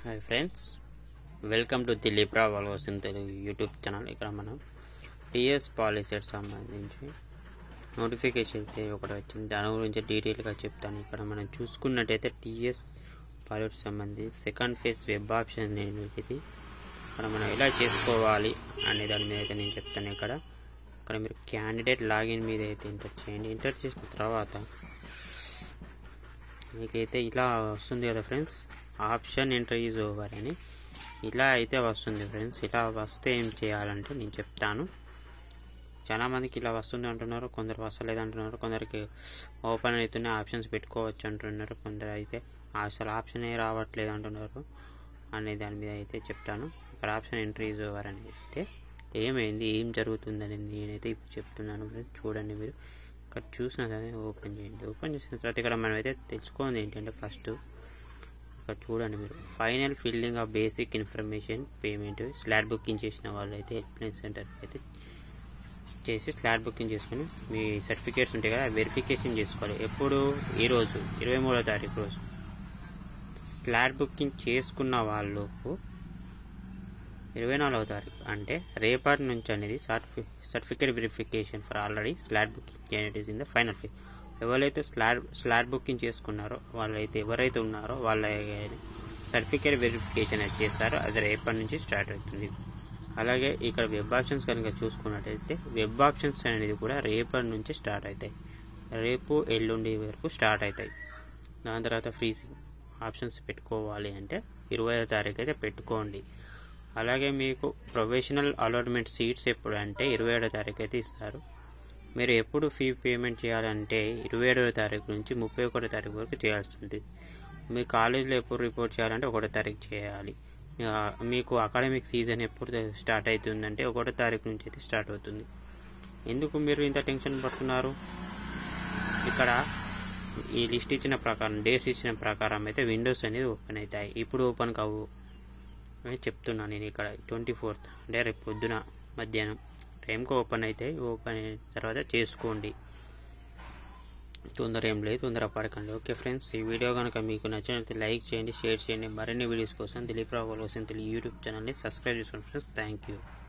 hi friends welcome to Dilip Rao వలవసిన Telugu YouTube channel ఇక్కడ మనం టీఎస్ పాలసీకి సంబంధించి నోటిఫికేషన్ అయితే ఒకటి వచ్చింది దాని గురించి డీటెయిల్గా చెప్తాను ఇక్కడ మనం చూసుకున్నట్టయితే టీఎస్ పాలసీకి సంబంధించి సెకండ్ ఫేజ్ వెబ్ ఆప్షన్ నేను ఇది ఇక్కడ మనం ఎలా చేసుకోవాలి అనే దాని మీద అయితే నేను చెప్తాను ఇక్కడ ఇక్కడ మీరు క్యాండిడేట్ లాగిన్ మీద అయితే ఎంటర్ చేయండి ఎంటర్ చేసిన తర్వాత మీకైతే ఇలా వస్తుంది కదా friends option enter is over అని ఇలా అయితే వస్తుంది ఫ్రెండ్స్ ఇలా వస్తే ఏం చేయాలంటే నేను చెప్తాను చాలా మందికి ఇలా వస్తుంది అంటున్నారు కొందరు వస్తలేదు అంటున్నారు కొందరికి ఓపెన్ అవుతున్న ఆప్షన్స్ పెట్టుకోవచ్చు అంటున్నారు కొందరు అయితే అసలు ఆప్షనే రావట్లేదు అంటున్నారు అనే దాని మీద అయితే చెప్తాను ఇక్కడ ఆప్షన్ ఎంట్రీ ఈజ్ ఓవర్ అని అయితే ఏమైంది ఏం జరుగుతుందని నేనైతే ఇప్పుడు చెప్తున్నాను ఫ్రెండ్స్ చూడండి మీరు ఇక్కడ చూసిన సరే ఓపెన్ చేయండి ఓపెన్ చేసిన తర్వాత ఇక్కడ మనం అయితే తెలుసుకోండి ఏంటంటే ఫస్ట్ ఇక్కడ చూడండి మీరు final filling of basic information payment slot booking చేసిన వాళ్ళు అయితే హెల్ప్లైన్ సెంటర్ అయితే చేసి స్లాట్ బుకింగ్ చేసుకుని మీ సర్టిఫికేట్స్ ఉంటాయి కదా వెరిఫికేషన్ చేసుకోవాలి ఎప్పుడు ఈరోజు ఇరవై మూడో తారీఖు రోజు స్లాట్ బుకింగ్ చేసుకున్న వాళ్ళకు ఇరవై నాలుగవ తారీఖు అంటే రేపటి నుంచి అనేది సర్టిఫి certificate verification for already slot booking generate in the final phase ఎవరైతే స్లాట్ స్లాట్ బుకింగ్ చేసుకున్నారో వాళ్ళైతే ఎవరైతే ఉన్నారో వాళ్ళ సర్టిఫికేట్ వెరిఫికేషన్ అది చేస్తారో అది రేపటి నుంచి స్టార్ట్ అవుతుంది అలాగే ఇక్కడ వెబ్ ఆప్షన్స్ కనుక చూసుకున్నట్టయితే వెబ్ ఆప్షన్స్ అనేది కూడా రేపటి నుంచి స్టార్ట్ అవుతాయి రేపు ఎల్లుండి వరకు స్టార్ట్ అవుతాయి దాని తర్వాత ఫ్రీజింగ్ ఆప్షన్స్ పెట్టుకోవాలి అంటే ఇరవై తారీఖు అయితే పెట్టుకోండి అలాగే మీకు ప్రొఫెషనల్ అలాట్మెంట్ సీట్స్ ఎప్పుడు అంటే ఇరవై ఏడో తారీఖు అయితే ఇస్తారు మీరు ఎప్పుడు ఫీ పేమెంట్ చేయాలంటే ఇరవై ఏడవ తారీఖు నుంచి ముప్పై ఒకటో తారీఖు వరకు చేయాల్సి ఉంటుంది మీ కాలేజీలో ఎప్పుడు రిపోర్ట్ చేయాలంటే ఒకటో తారీఖు చేయాలి ఆ, మీకు అకాడమిక్ సీజన్ ఎప్పుడు స్టార్ట్ అవుతుందంటే ఒకటో తారీఖు నుంచి అయితే స్టార్ట్ అవుతుంది ఎందుకు మీరు ఇంత టెన్షన్ పడుతున్నారు ఇక్కడ ఈ లిస్ట్ ఇచ్చిన ప్రకారం డేట్స్ ఇచ్చిన ప్రకారం అయితే విండోస్ అనేది ఓపెన్ అవుతాయి ఇప్పుడు ఓపెన్ కావు అని చెప్తున్నాను నేను ఇక్కడ ట్వంటీ ఫోర్త్ అంటే రేపు పొద్దున మధ్యాహ్నం టైంకి ఓపెన్ అయితే ఓపెన్ అయిన తర్వాత చేసుకోండి తొందర ఏం లేదు తొందర పడకండి ఓకే ఫ్రెండ్స్ ఈ వీడియో కనుక మీకు నచ్చినట్లయితే లైక్ చేయండి షేర్ చేయండి మరిన్ని వీడియోస్ కోసం దిలీప్ రావు వలసిన తెలియ యూట్యూబ్ ఛానల్ని సబ్స్క్రైబ్ చేసుకోండి ఫ్రెండ్స్ థ్యాంక్ యూ